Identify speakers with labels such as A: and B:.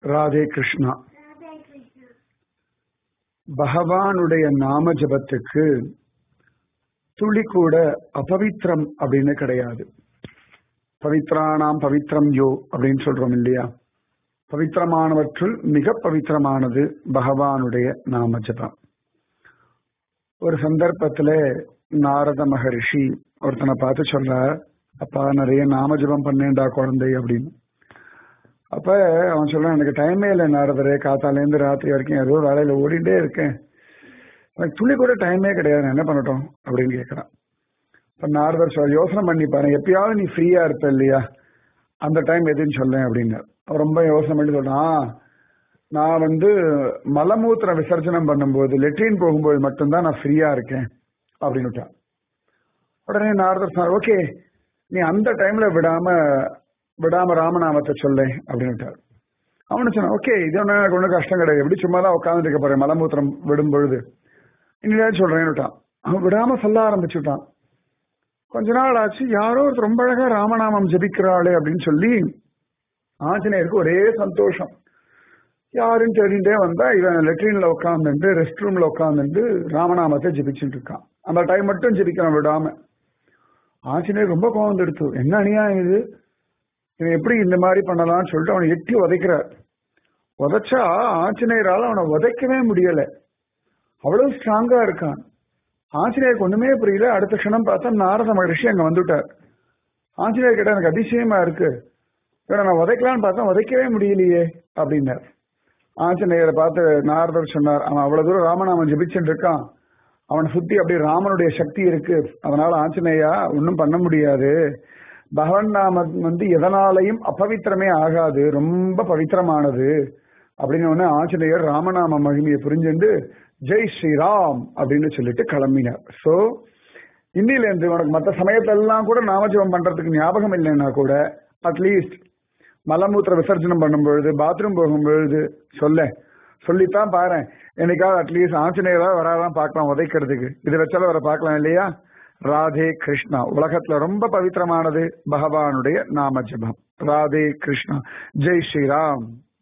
A: ராதே கிருஷ்ணா பகவானுடைய நாம ஜபத்துக்கு துளி கூட அபவித்ரம் அப்படின்னு கிடையாது பவித்ரானாம் பவித்ரம் யோ அப்படின்னு சொல்றோம் இல்லையா பவித்திரமானவற்றுள் மிக பவித்திரமானது பகவானுடைய நாம ஜபம் ஒரு சந்தர்ப்பத்துல நாரத மகரிஷி ஒருத்தனை பார்த்து சொல்றார் அப்பா நிறைய நாம ஜபம் பண்ணேன்டா குழந்தை அப்படின்னு அப்ப அவன் சொல்றான் எனக்கு டைமே இல்லை நாரதரே காத்தாலேருந்து ராத்திரி வரைக்கும் ஏதோ வேலையில ஓடிட்டே இருக்கேன் எனக்கு துளி கூட டைமே கிடையாது நான் என்ன பண்ணட்டும் அப்படின்னு கேட்கறான் இப்ப நாரதர் சொல் யோசனை பண்ணி பாரு எப்பயாவது நீ ஃப்ரீயா இருப்ப இல்லையா அந்த டைம் எதுன்னு சொல்லேன் அப்படின்னு அவன் ரொம்ப யோசனை பண்ணி சொல்றான் நான் வந்து மலமூத்திர விசர்ஜனம் பண்ணும்போது லெட்ரின் போகும்போது மட்டும்தான் நான் ஃப்ரீயா இருக்கேன் அப்படின்னு விட்டான் உடனே நாரதர் சொன்னார் ஓகே நீ அந்த டைம்ல விடாம விடாம ராமநாமத்தை சொல்ல அப்படின்னு அவனு சொன்னான் ஓகே இது ஒன்றும் எனக்கு ஒன்றும் கஷ்டம் கிடையாது எப்படி சும்மா தான் உட்காந்துட்டு இருக்க போறேன் மலமூத்திரம் விடும் பொழுது இன்னும் சொல்றேன்னு அவன் விடாம சொல்ல ஆரம்பிச்சுட்டான் கொஞ்ச நாள் ஆச்சு யாரோ ஒருத்தர் ரொம்ப அழகா ராமநாமம் ஜபிக்கிறாளே அப்படின்னு சொல்லி ஆஞ்சநேயருக்கு ஒரே சந்தோஷம் யாருன்னு தெரிஞ்சுட்டே வந்தா இவன் லெட்ரின்ல உட்காந்துட்டு ரெஸ்ட் ரூம்ல உட்காந்துட்டு ராமநாமத்தை ஜபிச்சுட்டு இருக்கான் அந்த டைம் மட்டும் ஜபிக்கிறான் விடாம ஆஞ்சநேயர் ரொம்ப கோவம் எடுத்து என்ன அநியாயம் இது இவன் எப்படி இந்த மாதிரி பண்ணலாம்னு சொல்லிட்டு அவனை எட்டி உதைக்கிறார் உதைச்சா ஆஞ்சநேயரால் அவனை உதைக்கவே முடியல அவ்வளவு ஸ்ட்ராங்கா இருக்கான் ஆஞ்சநேயருக்கு ஒண்ணுமே புரியல அடுத்த க்ஷணம் பார்த்தா நாரத மகரிஷி அங்க வந்துட்டார் ஆஞ்சநேயர் கிட்ட எனக்கு அதிசயமா இருக்கு இவனை நான் உதைக்கலான்னு பார்த்தா உதைக்கவே முடியலையே அப்படின்னார் ஆஞ்சநேயரை பார்த்து நாரதர் சொன்னார் அவன் அவ்வளவு தூரம் ராமநாமன் ஜபிச்சுட்டு இருக்கான் அவனை சுத்தி அப்படி ராமனுடைய சக்தி இருக்கு அதனால ஆஞ்சநேயா ஒன்றும் பண்ண முடியாது பகவன் நாமம் வந்து எதனாலையும் அபவித்திரமே ஆகாது ரொம்ப பவித்திரமானது அப்படின்னு ஒண்ணு ஆஞ்சநேயர் ராமநாம மகிமையை புரிஞ்சுண்டு ஜெய் ஸ்ரீராம் அப்படின்னு சொல்லிட்டு கிளம்பினார் சோ இன்னில இருந்து உனக்கு மற்ற சமயத்தெல்லாம் கூட நாமஜபம் பண்றதுக்கு ஞாபகம் இல்லைன்னா கூட அட்லீஸ்ட் மலமூத்திர விசர்ஜனம் பண்ணும் பொழுது பாத்ரூம் போகும் பொழுது சொல்ல சொல்லித்தான் பாரு என்னைக்காவது அட்லீஸ்ட் ஆஞ்சநேயராக வராதான் பார்க்கலாம் உதைக்கிறதுக்கு இது வச்சாலும் வர பார்க்கலாம் இல்லையா ராதே கிருஷ்ணா உலகத்துல ரொம்ப பவித்திரமானது பகவானுடைய நாம ஜபம் ராதே கிருஷ்ணா ஜெய் ஸ்ரீராம்